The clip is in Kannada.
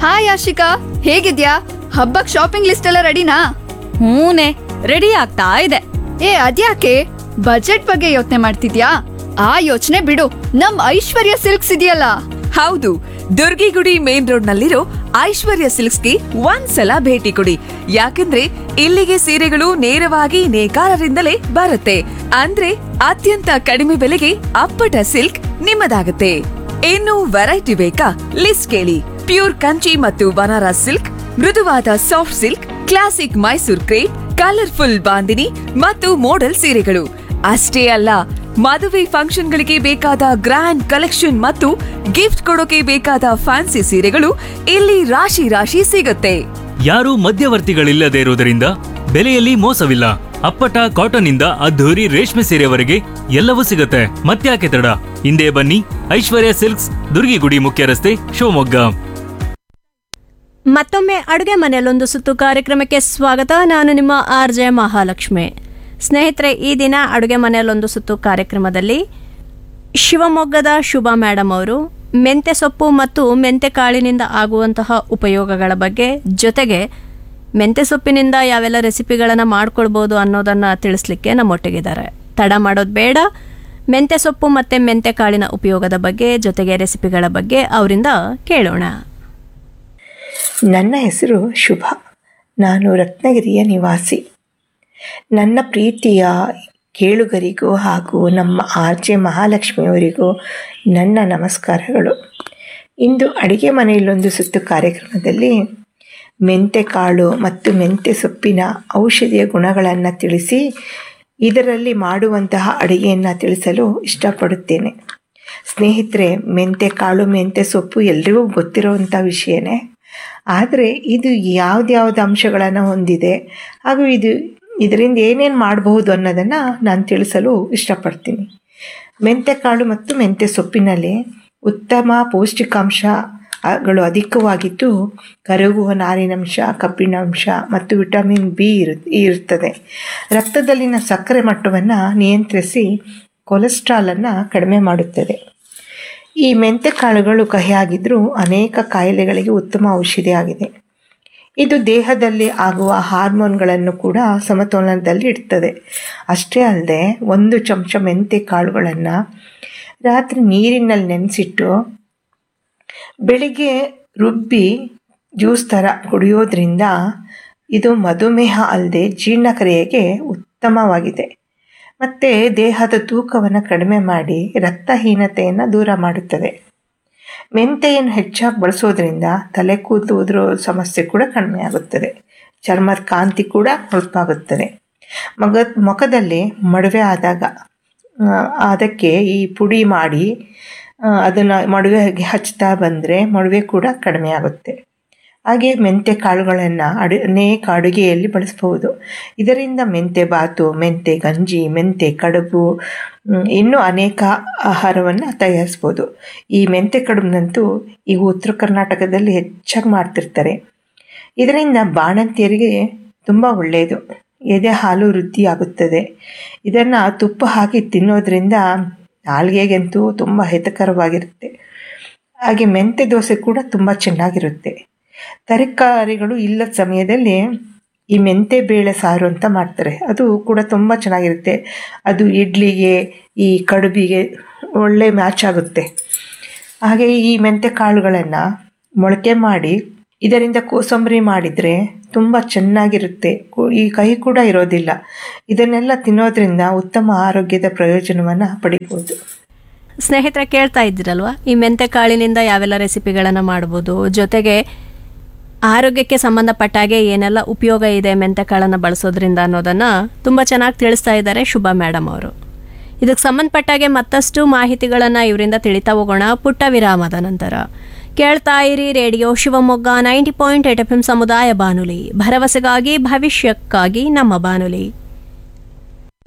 ಹಾಯ್ ಆಶಿಕಾ ಹೇಗಿದ್ಯಾ ಹಬ್ಬಕ್ ಶಾಪಿಂಗ್ ಲಿಸ್ಟ್ ಎಲ್ಲ ರೆಡಿನಾ ಹೂನೆ ರೆಡಿ ಆಗ್ತಾ ಇದೆ ಏ ಅದ್ಯಾಕೆ ಬಜೆಟ್ ಬಗ್ಗೆ ಯೋಚನೆ ಮಾಡ್ತಿದ್ಯಾ ಆ ಯೋಚನೆ ಬಿಡು ನಮ್ ಐಶ್ವರ್ಯ ಸಿಲ್ಕ್ಸ್ ಇದೆಯಲ್ಲ ಹೌದು ದುರ್ಗಿಗುಡಿ ಮೇನ್ ರೋಡ್ ನಲ್ಲಿರೋ ಐಶ್ವರ್ಯ ಸಿಲ್ಕ್ಸ್ಗೆ ಒಂದ್ಸಲ ಭೇಟಿ ಕೊಡಿ ಯಾಕಂದ್ರೆ ಇಲ್ಲಿಗೆ ಸೀರೆಗಳು ನೇರವಾಗಿ ನೇಕಾರರಿಂದಲೇ ಬರುತ್ತೆ ಅಂದ್ರೆ ಅತ್ಯಂತ ಕಡಿಮೆ ಬೆಲೆಗೆ ಅಪ್ಪಟ ಸಿಲ್ಕ್ ನಿಮ್ಮದಾಗುತ್ತೆ ಇನ್ನು ವೆರೈಟಿ ಬೇಕಾ ಲಿಸ್ಟ್ ಕೇಳಿ ಪ್ಯೂರ್ ಕಂಚಿ ಮತ್ತು ಬನಾರಸ್ ಸಿಲ್ಕ್ ಮೃದುವಾದ soft silk classic Mysore crepe colourful Bandhani ಮತ್ತು ಮೋಡಲ್ ಸೀರೆಗಳು ಅಷ್ಟೇ ಅಲ್ಲ ಮದುವೆ ಫಂಕ್ಷನ್ಗಳಿಗೆ ಬೇಕಾದ ಗ್ರ್ಯಾಂಡ್ ಕಲೆಕ್ಷನ್ ಮತ್ತು ಗಿಫ್ಟ್ ಕೊಡೋಕೆ ಬೇಕಾದ ಫ್ಯಾನ್ಸಿ ಸೀರೆಗಳು ಇಲ್ಲಿ ರಾಶಿ ರಾಶಿ ಸಿಗುತ್ತೆ ಯಾರೂ ಮಧ್ಯವರ್ತಿಗಳಿಲ್ಲದೆ ಇರುವುದರಿಂದ ಬೆಲೆಯಲ್ಲಿ ಮೋಸವಿಲ್ಲ ಅಪ್ಪಟ ಕಾಟನ್ ಇಂದ ಅದ್ಧೂರಿ ರೇಷ್ಮೆ ಸೀರೆವರೆಗೆ ಎಲ್ಲವೂ ಸಿಗುತ್ತೆ ಮತ್ತ್ಯಾಕೆ ತಡ ಹಿಂದೆ ಬನ್ನಿ ಐಶ್ವರ್ಯ ಸಿಲ್ಕ್ಸ್ ದುರ್ಗಿಗುಡಿ ಮುಖ್ಯ ರಸ್ತೆ ಶಿವಮೊಗ್ಗ ಮತ್ತೊಮ್ಮೆ ಅಡುಗೆ ಮನೆಯಲ್ಲೊಂದು ಸುತ್ತು ಕಾರ್ಯಕ್ರಮಕ್ಕೆ ಸ್ವಾಗತ ನಾನು ನಿಮ್ಮ ಆರ್ ಜೆ ಮಹಾಲಕ್ಷ್ಮಿ ಸ್ನೇಹಿತರೆ ಈ ದಿನ ಅಡುಗೆ ಮನೆಯಲ್ಲೊಂದು ಸುತ್ತು ಕಾರ್ಯಕ್ರಮದಲ್ಲಿ ಶಿವಮೊಗ್ಗದ ಶುಭ ಮೇಡಮ್ ಅವರು ಮೆಂತೆ ಸೊಪ್ಪು ಮತ್ತು ಮೆಂತೆ ಕಾಳಿನಿಂದ ಆಗುವಂತಹ ಉಪಯೋಗಗಳ ಬಗ್ಗೆ ಜೊತೆಗೆ ಮೆಂತೆ ಸೊಪ್ಪಿನಿಂದ ಯಾವೆಲ್ಲ ರೆಸಿಪಿಗಳನ್ನು ಮಾಡ್ಕೊಳ್ಬೋದು ಅನ್ನೋದನ್ನು ತಿಳಿಸ್ಲಿಕ್ಕೆ ನಮ್ಮೊಟ್ಟಿಗಿದ್ದಾರೆ ತಡ ಮಾಡೋದು ಬೇಡ ಮೆಂತೆ ಸೊಪ್ಪು ಮತ್ತು ಮೆಂತೆ ಕಾಳಿನ ಉಪಯೋಗದ ಬಗ್ಗೆ ಜೊತೆಗೆ ರೆಸಿಪಿಗಳ ಬಗ್ಗೆ ಅವರಿಂದ ಕೇಳೋಣ ನನ್ನ ಹೆಸರು ಶುಭ ನಾನು ರತ್ನಗಿರಿಯ ನಿವಾಸಿ ನನ್ನ ಪ್ರೀತಿಯ ಕೇಳುಗರಿಗೂ ಹಾಗೂ ನಮ್ಮ ಆರ್ ಜೆ ಮಹಾಲಕ್ಷ್ಮಿಯವರಿಗೂ ನನ್ನ ನಮಸ್ಕಾರಗಳು ಇಂದು ಅಡಿಗೆ ಮನೆಯಲ್ಲೊಂದು ಸುತ್ತು ಕಾರ್ಯಕ್ರಮದಲ್ಲಿ ಮೆಂತೆ ಕಾಳು ಮತ್ತು ಮೆಂತೆ ಸೊಪ್ಪಿನ ಔಷಧಿಯ ಗುಣಗಳನ್ನು ತಿಳಿಸಿ ಇದರಲ್ಲಿ ಮಾಡುವಂತಹ ಅಡಿಗೆಯನ್ನು ತಿಳಿಸಲು ಇಷ್ಟಪಡುತ್ತೇನೆ ಸ್ನೇಹಿತರೆ ಮೆಂತೆ ಕಾಳು ಮೆಂತೆ ಸೊಪ್ಪು ಎಲ್ರಿಗೂ ಗೊತ್ತಿರುವಂಥ ವಿಷಯನೇ ಆದರೆ ಇದು ಯಾವ್ದ್ಯಾವ್ದು ಅಂಶಗಳನ್ನು ಹೊಂದಿದೆ ಹಾಗೂ ಇದು ಇದರಿಂದ ಏನೇನು ಮಾಡಬಹುದು ಅನ್ನೋದನ್ನು ನಾನು ತಿಳಿಸಲು ಇಷ್ಟಪಡ್ತೀನಿ ಮೆಂತೆಕಾಳು ಮತ್ತು ಮೆಂತೆ ಸೊಪ್ಪಿನಲ್ಲಿ ಉತ್ತಮ ಪೌಷ್ಟಿಕಾಂಶಗಳು ಅಧಿಕವಾಗಿದ್ದು ಕರಗುವ ನಾರಿನಂಶ ಕಬ್ಬಿಣಾಂಶ ಮತ್ತು ವಿಟಮಿನ್ ಬಿ ಇರು ಇರುತ್ತದೆ ರಕ್ತದಲ್ಲಿನ ಸಕ್ಕರೆ ಮಟ್ಟವನ್ನು ನಿಯಂತ್ರಿಸಿ ಕೊಲೆಸ್ಟ್ರಾಲನ್ನು ಕಡಿಮೆ ಮಾಡುತ್ತದೆ ಈ ಮೆಂತೆ ಕಾಳುಗಳು ಕಹಿಯಾಗಿದ್ದರೂ ಅನೇಕ ಕಾಯಿಲೆಗಳಿಗೆ ಉತ್ತಮ ಔಷಧಿಯಾಗಿದೆ ಇದು ದೇಹದಲ್ಲಿ ಆಗುವ ಹಾರ್ಮೋನ್ಗಳನ್ನು ಕೂಡ ಸಮತೋಲನದಲ್ಲಿ ಇಡ್ತದೆ ಅಷ್ಟೇ ಅಲ್ಲದೆ ಒಂದು ಚಮಚ ಮೆಂತೆ ಕಾಳುಗಳನ್ನು ರಾತ್ರಿ ನೀರಿನಲ್ಲಿ ನೆನೆಸಿಟ್ಟು ಬೆಳಿಗ್ಗೆ ರುಬ್ಬಿ ಜ್ಯೂಸ್ ಥರ ಕುಡಿಯೋದ್ರಿಂದ ಇದು ಮಧುಮೇಹ ಅಲ್ಲದೆ ಜೀರ್ಣಕ್ರಿಯೆಗೆ ಉತ್ತಮವಾಗಿದೆ ಮತ್ತು ದೇಹದ ತೂಕವನ್ನು ಕಡಿಮೆ ಮಾಡಿ ರಕ್ತಹೀನತೆಯನ್ನು ದೂರ ಮಾಡುತ್ತದೆ ಮೆಂತೆಯನ್ನು ಹೆಚ್ಚಾಗಿ ಬಳಸೋದ್ರಿಂದ ತಲೆ ಕೂದಲು ಉದುರೋ ಸಮಸ್ಯೆ ಕೂಡ ಕಡಿಮೆ ಆಗುತ್ತದೆ ಚರ್ಮದ ಕಾಂತಿ ಕೂಡ ಹೊಳಪಾಗುತ್ತದೆ ಮಗ ಮುಖದಲ್ಲಿ ಮಡುವೆ ಆದಾಗ ಅದಕ್ಕೆ ಈ ಪುಡಿ ಮಾಡಿ ಅದನ್ನು ಮಡುವೆಗೆ ಹಚ್ತಾ ಬಂದರೆ ಮಡುವೆ ಕೂಡ ಕಡಿಮೆ ಆಗುತ್ತೆ ಹಾಗೆ ಮೆಂತೆ ಕಾಳುಗಳನ್ನು ಅಡು ಅನೇಕ ಅಡುಗೆಯಲ್ಲಿ ಬಳಸ್ಬೋದು ಇದರಿಂದ ಮೆಂತೆ ಬಾತು ಮೆಂತೆ ಗಂಜಿ ಮೆಂತೆ ಕಡುಬು ಇನ್ನೂ ಅನೇಕ ಆಹಾರವನ್ನು ತಯಾರಿಸ್ಬೋದು ಈ ಮೆಂತೆ ಕಡುಬನ್ನಂತೂ ಈಗ ಉತ್ತರ ಕರ್ನಾಟಕದಲ್ಲಿ ಹೆಚ್ಚಾಗಿ ಮಾಡ್ತಿರ್ತಾರೆ ಇದರಿಂದ ಬಾಣಂತಿಯರಿಗೆ ತುಂಬ ಒಳ್ಳೆಯದು ಎದೆ ಹಾಲು ವೃದ್ಧಿ ಆಗುತ್ತದೆ ಇದನ್ನು ತುಪ್ಪ ಹಾಕಿ ತಿನ್ನೋದ್ರಿಂದ ನಾಲ್ಗೆಗಂತೂ ತುಂಬ ಹಿತಕರವಾಗಿರುತ್ತೆ ಹಾಗೆ ಮೆಂತೆ ದೋಸೆ ಕೂಡ ತುಂಬ ಚೆನ್ನಾಗಿರುತ್ತೆ ತರಕಾರಿಗಳು ಇಲ್ಲದ ಸಮಯದಲ್ಲಿ ಈ ಮೆಂತೆ ಬೇಳೆ ಸಾರು ಅಂತ ಮಾಡ್ತಾರೆ ಅದು ಕೂಡ ತುಂಬ ಚೆನ್ನಾಗಿರುತ್ತೆ ಅದು ಇಡ್ಲಿಗೆ ಈ ಕಡುಬಿಗೆ ಒಳ್ಳೆ ಮ್ಯಾಚ್ ಆಗುತ್ತೆ ಹಾಗೆ ಈ ಮೆಂತೆ ಕಾಳುಗಳನ್ನು ಮೊಳಕೆ ಮಾಡಿ ಇದರಿಂದ ಕೋಸಂಬರಿ ಮಾಡಿದರೆ ತುಂಬ ಚೆನ್ನಾಗಿರುತ್ತೆ ಈ ಕಹಿ ಕೂಡ ಇರೋದಿಲ್ಲ ಇದನ್ನೆಲ್ಲ ತಿನ್ನೋದ್ರಿಂದ ಉತ್ತಮ ಆರೋಗ್ಯದ ಪ್ರಯೋಜನವನ್ನು ಪಡಿಬೋದು ಸ್ನೇಹಿತರೆ ಕೇಳ್ತಾ ಇದ್ದೀರಲ್ವಾ ಈ ಮೆಂತೆ ಕಾಳಿನಿಂದ ಯಾವೆಲ್ಲ ರೆಸಿಪಿಗಳನ್ನು ಮಾಡ್ಬೋದು ಜೊತೆಗೆ ಆರೋಗ್ಯಕ್ಕೆ ಸಂಬಂಧಪಟ್ಟ ಹಾಗೆ ಏನೆಲ್ಲ ಉಪಯೋಗ ಇದೆ ಮೆಂತೆ ಕಾಳನ್ನು ಬಳಸೋದ್ರಿಂದ ಅನ್ನೋದನ್ನು ತುಂಬ ಚೆನ್ನಾಗಿ ತಿಳಿಸ್ತಾ ಇದ್ದಾರೆ ಶುಭ ಮೇಡಮ್ ಅವರು ಇದಕ್ಕೆ ಸಂಬಂಧಪಟ್ಟಾಗೆ ಮತ್ತಷ್ಟು ಮಾಹಿತಿಗಳನ್ನು ಇವರಿಂದ ತಿಳಿತಾ ಹೋಗೋಣ ಪುಟ್ಟ ವಿರಾಮದ ನಂತರ ಕೇಳ್ತಾ ಇರಿ radio Shivamogga ninety point eight F M ಸಮುದಾಯ ಬಾನುಲಿ ಭರವಸೆಗಾಗಿ ಭವಿಷ್ಯಕ್ಕಾಗಿ ನಮ್ಮ ಬಾನುಲಿ